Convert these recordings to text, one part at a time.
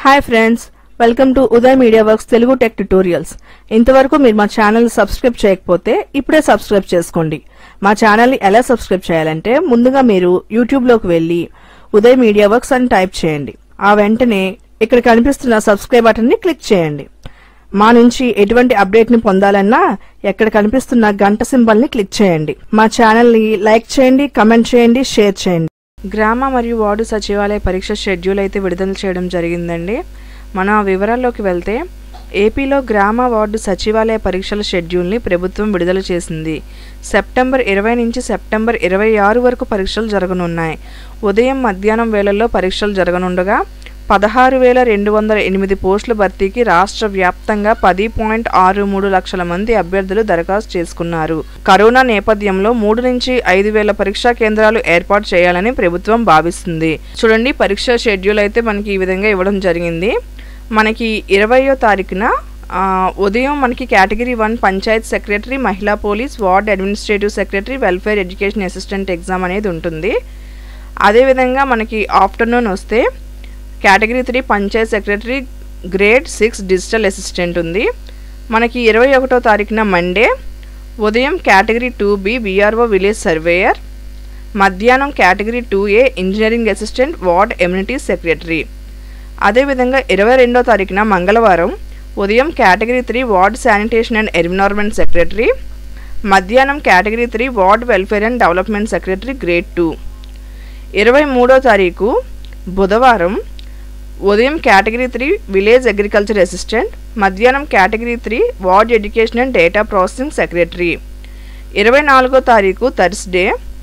hi friends welcome to Uday media works Telugu tech tutorials ఇంతవరకు మీరు మా ఛానల్ సబ్స్క్రైబ్ చేయకపోతే ఇప్పుడే సబ్స్క్రైబ్ చేసుకోండి మా ఛానల్ ని ఎలా సబ్స్క్రైబ్ చేయాలంటే ముందుగా మీరు యూట్యూబ్ లోకి వెళ్లి ఉదయ్ మీడియా వర్క్స్ అని టైప్ చేయండి ఆ వెంటనే ఇక్కడ కనిపిస్తున్న సబ్స్క్రైబ్ బటన్ ని క్లిక్ చేయండి మా నుంచి ఎటువంటి అప్డేట్ ని పొందాలన్నా ఎక్కడ కనిపిస్తున్న గంట సింబల్ ని క్లిక్ చేయండి మా ఛానల్ ని లైక్ చేయండి కమెంట్ చేయండి షేర్ చేయండి గ్రామ మరియు వార్డు సచివాలయ పరీక్ష షెడ్యూల్ అయితే విడుదల చేయడం జరిగిందండి మన వివరాల్లోకి వెళ్తే ఏపీలో గ్రామ వార్డు సచివాలయ పరీక్షల షెడ్యూల్ని ప్రభుత్వం విడుదల చేసింది సెప్టెంబర్ ఇరవై నుంచి సెప్టెంబర్ ఇరవై ఆరు వరకు పరీక్షలు జరగనున్నాయి ఉదయం మధ్యాహ్నం వేళల్లో పరీక్షలు జరగనుండగా పదహారు వేల రెండు వందల ఎనిమిది పోస్టుల భర్తీకి రాష్ట్ర వ్యాప్తంగా పది పాయింట్ ఆరు మూడు లక్షల మంది అభ్యర్థులు దరఖాస్తు చేసుకున్నారు కరోనా నేపథ్యంలో మూడు నుంచి ఐదు వేల పరీక్షా కేంద్రాలు ఏర్పాటు చేయాలని ప్రభుత్వం భావిస్తుంది చూడండి పరీక్ష షెడ్యూల్ అయితే మనకి ఈ విధంగా ఇవ్వడం జరిగింది మనకి ఇరవయో తారీఖున ఆ, ఉదయం మనకి కేటగిరీ వన్ పంచాయత్ సెక్రటరీ మహిళా police ward administrative secretary welfare education assistant exam అనేది ఉంటుంది అదేవిధంగా మనకి ఆఫ్టర్నూన్ వస్తే category three panchayat secretary grade six digital assistant ఉంది మనకి ఇరవై ఒకటో తారీఖున మండే ఉదయం category two B VRO village surveyor మధ్యాహ్నం category two A engineering assistant ward amenity secretary అదేవిధంగా ఇరవై రెండో తారీఖున మంగళవారం ఉదయం category three ward sanitation and environment secretary మధ్యాహ్నం category three ward welfare and development secretary grade two ఇరవై మూడో తారీఖు బుధవారం ఉదయం category three village agriculture assistant మధ్యాహ్నం category three ward education and data processing secretary ఇరవై నాలుగో తారీఖు థర్స్డే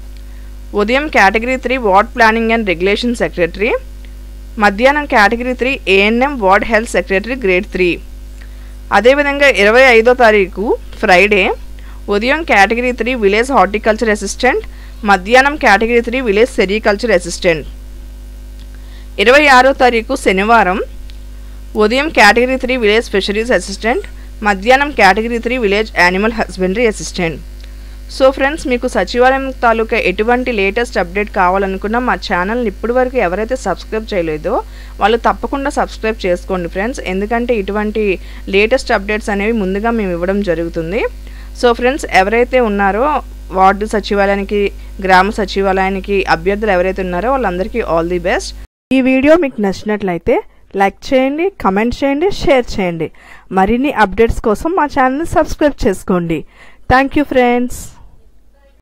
ఉదయం category three ward planning and regulation secretary మధ్యాహ్నం category three ANM ward health secretary grade three అదేవిధంగా ఇరవై ఐదో తారీఖు ఫ్రైడే ఉదయం category three village horticulture assistant మధ్యాహ్నం category three village sericulture assistant ఇరవై ఆరో తారీఖు శనివారం ఉదయం category three village fisheries assistant మధ్యాహ్నం category three village animal husbandry assistant so friends మీకు సచివాలయం తాలూకా ఎటువంటి లేటెస్ట్ అప్డేట్ కావాలనుకున్నా మా ఛానల్ని ఇప్పటి వరకు ఎవరైతే సబ్స్క్రైబ్ చేయలేదో వాళ్ళు తప్పకుండా సబ్స్క్రైబ్ చేసుకోండి ఫ్రెండ్స్ ఎందుకంటే ఇటువంటి లేటెస్ట్ అప్డేట్స్ అనేవి ముందుగా మేము ఇవ్వడం జరుగుతుంది సో ఫ్రెండ్స్ ఎవరైతే ఉన్నారో వార్డు సచివాలయానికి గ్రామ సచివాలయానికి అభ్యర్థులు ఎవరైతే ఉన్నారో వాళ్ళందరికీ ఆల్ ది బెస్ట్ ఈ వీడియో మీకు నచ్చినట్లయితే లైక్ చేయండి కమెంట్ చేయండి షేర్ చేయండి మరిన్ని అప్డేట్స్ కోసం మా ఛానల్ని సబ్స్క్రైబ్ చేసుకోండి థ్యాంక్ యూ ఫ్రెండ్స్